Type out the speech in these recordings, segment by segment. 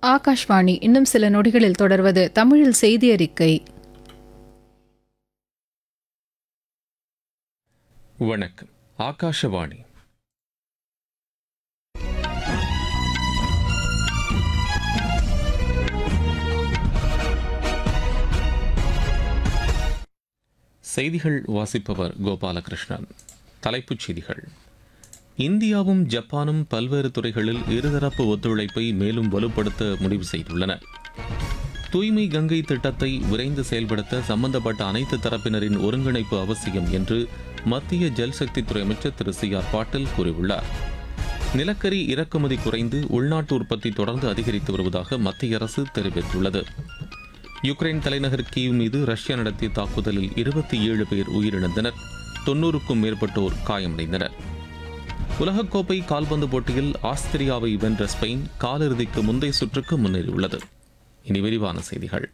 ஆகாஷ்வாணி இன்னும் சில நொடிகளில் தொடர்வது தமிழில் செய்தி அறிக்கை வணக்கம் ஆகாஷவாணி செய்திகள் வாசிப்பவர் கோபாலகிருஷ்ணன் தலைப்புச் செய்திகள் இந்தியாவும் ஜப்பானும் பல்வேறு துறைகளில் இருதரப்பு ஒத்துழைப்பை மேலும் வலுப்படுத்த முடிவு செய்துள்ளன தூய்மை கங்கை திட்டத்தை விரைந்து செயல்படுத்த சம்பந்தப்பட்ட அனைத்து தரப்பினரின் ஒருங்கிணைப்பு அவசியம் என்று மத்திய ஜல்சக்தித்துறை அமைச்சர் திரு சி ஆர் பாட்டீல் கூறியுள்ளார் நிலக்கரி இறக்குமதி குறைந்து உள்நாட்டு உற்பத்தி தொடர்ந்து அதிகரித்து வருவதாக மத்திய அரசு தெரிவித்துள்ளது யுக்ரைன் தலைநகர் கீவ் மீது ரஷ்யா நடத்திய தாக்குதலில் இருபத்தி ஏழு பேர் உயிரிழந்தனர் தொன்னூறுக்கும் மேற்பட்டோர் காயமடைந்தனர் உலகக்கோப்பை கால்பந்து போட்டியில் ஆஸ்திரியாவை வென்ற ஸ்பெயின் காலிறுதிக்கு முந்தைய சுற்றுக்கு முன்னேறியுள்ளது இனி விரிவான செய்திகள்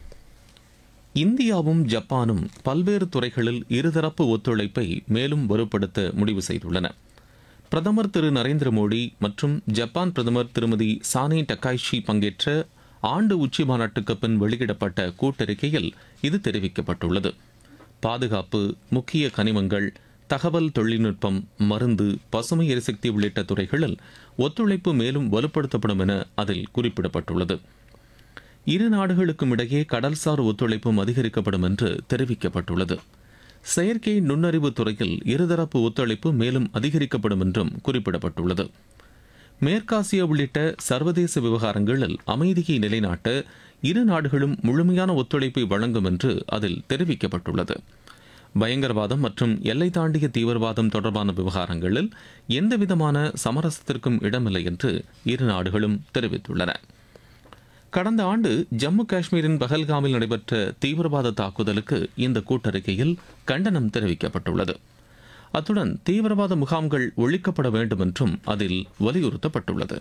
இந்தியாவும் ஜப்பானும் பல்வேறு துறைகளில் இருதரப்பு ஒத்துழைப்பை மேலும் வலுப்படுத்த முடிவு செய்துள்ளன பிரதமர் திரு நரேந்திர மோடி மற்றும் ஜப்பான் பிரதமர் திருமதி சானே டக்காய்ஷி பங்கேற்ற ஆண்டு உச்சி மாநாட்டுக்கு பின் வெளியிடப்பட்ட கூட்டறிக்கையில் இது தெரிவிக்கப்பட்டுள்ளது பாதுகாப்பு முக்கிய கனிமங்கள் தகவல் தொழில்நுட்பம் மருந்து பசுமை எரிசக்தி உள்ளிட்ட துறைகளில் ஒத்துழைப்பு மேலும் வலுப்படுத்தப்படும் என அதில் குறிப்பிடப்பட்டுள்ளது இரு நாடுகளுக்கும் இடையே கடல்சார் ஒத்துழைப்பும் அதிகரிக்கப்படும் என்று தெரிவிக்கப்பட்டுள்ளது செயற்கை நுண்ணறிவு துறையில் இருதரப்பு ஒத்துழைப்பு மேலும் அதிகரிக்கப்படும் என்றும் குறிப்பிடப்பட்டுள்ளது மேற்காசியா உள்ளிட்ட சர்வதேச விவகாரங்களில் அமைதியை நிலைநாட்ட இரு நாடுகளும் முழுமையான ஒத்துழைப்பை வழங்கும் என்று அதில் தெரிவிக்கப்பட்டுள்ளது பயங்கரவாதம் மற்றும் எல்லை தாண்டிய தீவிரவாதம் தொடர்பான விவகாரங்களில் எந்தவிதமான சமரசத்திற்கும் இடமில்லை என்று இரு நாடுகளும் தெரிவித்துள்ளன கடந்த ஆண்டு ஜம்மு காஷ்மீரின் பஹல்காமில் நடைபெற்ற தீவிரவாத தாக்குதலுக்கு இந்த கூட்டறிக்கையில் கண்டனம் தெரிவிக்கப்பட்டுள்ளது அத்துடன் தீவிரவாத முகாம்கள் ஒழிக்கப்பட வேண்டும் என்றும் அதில் வலியுறுத்தப்பட்டுள்ளது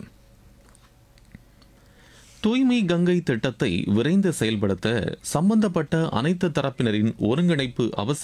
தூய்மை கங்கை திட்டத்தை விரைந்து செயல்படுத்த சம்பந்தப்பட்ட அனைத்து தரப்பினரின் ஒருங்கிணைப்பு அவசியம்